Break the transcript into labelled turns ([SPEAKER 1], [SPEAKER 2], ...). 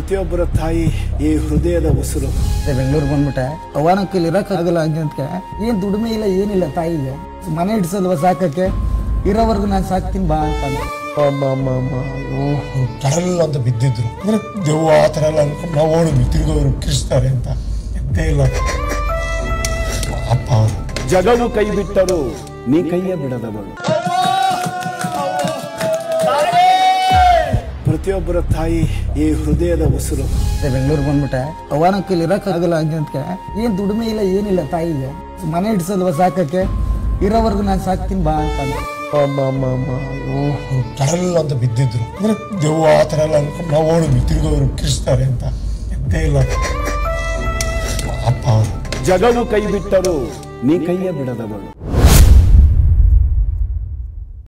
[SPEAKER 1] ಪ್ರತಿಯೊಬ್ಬರ ತಾಯಿ ಈ ಹೃದಯದ ಉಸಿರು
[SPEAKER 2] ಬೆಂಗಳೂರು ಬಂದ್ಬಿಟ್ಟೆ ಅವನ ಕೈಲಿ ಇರೋಕ್ಕಾಗಲ್ಲ ಅಂತ ಏನ್ ದುಡಿಮೆ ಇಲ್ಲ ಏನಿಲ್ಲ ತಾಯಿಗೆ ಮನೆ ಇಡ್ಸಲ್ವ ಸಾಕಕ್ಕೆ ಇರೋವರೆಗೂ ನಾನು ಸಾಕ್ತೀನಿ ಬಾ ಅಂತ ಅಂದೆ.
[SPEAKER 3] ಕೆಳಲ್ ಅಂತ ಬಿದ್ದಿದ್ರು ಅಂದ್ರೆ ದೆವ್ವ ಆ ಥರ ಎಲ್ಲ ಅನ್ಕೊಂಡು ನಾವು ಓಡಿದ್ವಿ ತಿರ್ಗಿ ಅವರು ಕಿರಿಸ್ತಾರೆ ಅಂತ ಎದ್ದೇ ಇಲ್ಲ ಅಪ್ಪ ಅವರು
[SPEAKER 1] ಜಗವು ಕೈ ಬಿಟ್ಟರು ನೀ ಕೈಯ ಬಿಡದವಳು ಪ್ರತಿಯೊಬ್ಬರ ತಾಯಿ ಈ ಹೃದಯದ ಉಸಿರು
[SPEAKER 2] ಬೆಂಗಳೂರು ಬಂದ್ಬಿಟ್ಟೆ ಅವನ ಕೈಲಿ ಇರೋಕ್ಕಾಗಲ್ಲ ಅಂತ ಏನ್ ದುಡಿಮೆ ಇಲ್ಲ ಏನಿಲ್ಲ ತಾಯಿಗೆ ಮನೆ ಇಡ್ಸಲ್ವ ಸಾಕಕ್ಕೆ ಇರೋವರೆಗೂ ನಾನು ಸಾಕ್ತೀನಿ ಬಾ ಅಂತ ಅಂದೆ.
[SPEAKER 3] ಕೆಳಲ್ ಅಂತ ಬಿದ್ದಿದ್ರು ಅಂದ್ರೆ ದೆವ್ವ ಆ ಥರ ಎಲ್ಲ ಅನ್ಕೊಂಡು ನಾವು ಓಡಿದ್ವಿ ತಿರ್ಗಿ ಅವರು ಕಿರಿಸ್ತಾರೆ ಅಂತ ಎದ್ದೇ ಇಲ್ಲ ಅಪ್ಪ ಅವರು
[SPEAKER 1] ಜಗವು ಕೈ ಬಿಟ್ಟರು ನೀ ಕೈಯ ಬಿಡದವಳು